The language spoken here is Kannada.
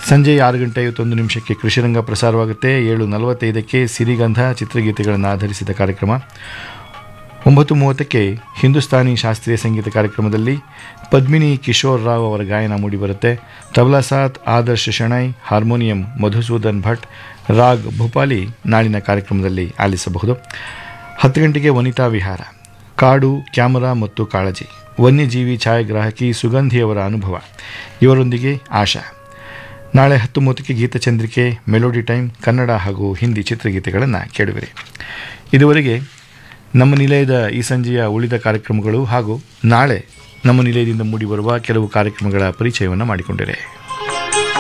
ಸಂಜೆ ಆರು ಗಂಟೆ ಐವತ್ತೊಂದು ನಿಮಿಷಕ್ಕೆ ಕೃಷಿರಂಗ ಪ್ರಸಾರವಾಗುತ್ತೆ ಏಳು ನಲವತ್ತೈದಕ್ಕೆ ಸಿರಿಗಂಧ ಚಿತ್ರಗೀತೆಗಳನ್ನು ಆಧರಿಸಿದ ಕಾರ್ಯಕ್ರಮ ಒಂಬತ್ತು ಮೂವತ್ತಕ್ಕೆ ಹಿಂದೂಸ್ತಾನಿ ಶಾಸ್ತ್ರೀಯ ಸಂಗೀತ ಕಾರ್ಯಕ್ರಮದಲ್ಲಿ ಪದ್ಮಿನಿ ಕಿಶೋರ್ ರಾವ್ ಅವರ ಗಾಯನ ಮೂಡಿಬರುತ್ತೆ ತಬಲಾ ಸಾತ್ ಆದರ್ಶ್ ಶೆಣೈ ಹಾರ್ಮೋನಿಯಂ ಮಧುಸೂದನ್ ಭಟ್ ರಾಗ್ ಭೂಪಾಲಿ ನಾಳಿನ ಕಾರ್ಯಕ್ರಮದಲ್ಲಿ ಆಲಿಸಬಹುದು ಹತ್ತು ಗಂಟೆಗೆ ವನಿತಾ ವಿಹಾರ ಕಾಡು ಕ್ಯಾಮರಾ ಮತ್ತು ಕಾಳಜಿ ವನ್ಯಜೀವಿ ಛಾಯಾಗ್ರಾಹಕಿ ಸುಗಂಧಿಯವರ ಅನುಭವ ಇವರೊಂದಿಗೆ ಆಶಾ ನಾಳೆ ಹತ್ತು ಮೂವತ್ತಕ್ಕೆ ಗೀತಚಂದ್ರಿಕೆ ಮೆಲೋಡಿ ಟೈಮ್ ಕನ್ನಡ ಹಾಗೂ ಹಿಂದಿ ಚಿತ್ರಗೀತೆಗಳನ್ನು ಕೇಳುವಿರಿ ಇದುವರೆಗೆ ನಮ್ಮ ನಿಲಯದ ಈ ಸಂಜೆಯ ಉಳಿದ ಕಾರ್ಯಕ್ರಮಗಳು ಹಾಗೂ ನಾಳೆ ನಮ್ಮ ನಿಲಯದಿಂದ ಮೂಡಿಬರುವ ಕೆಲವು ಕಾರ್ಯಕ್ರಮಗಳ ಪರಿಚಯವನ್ನು ಮಾಡಿಕೊಂಡಿರೆ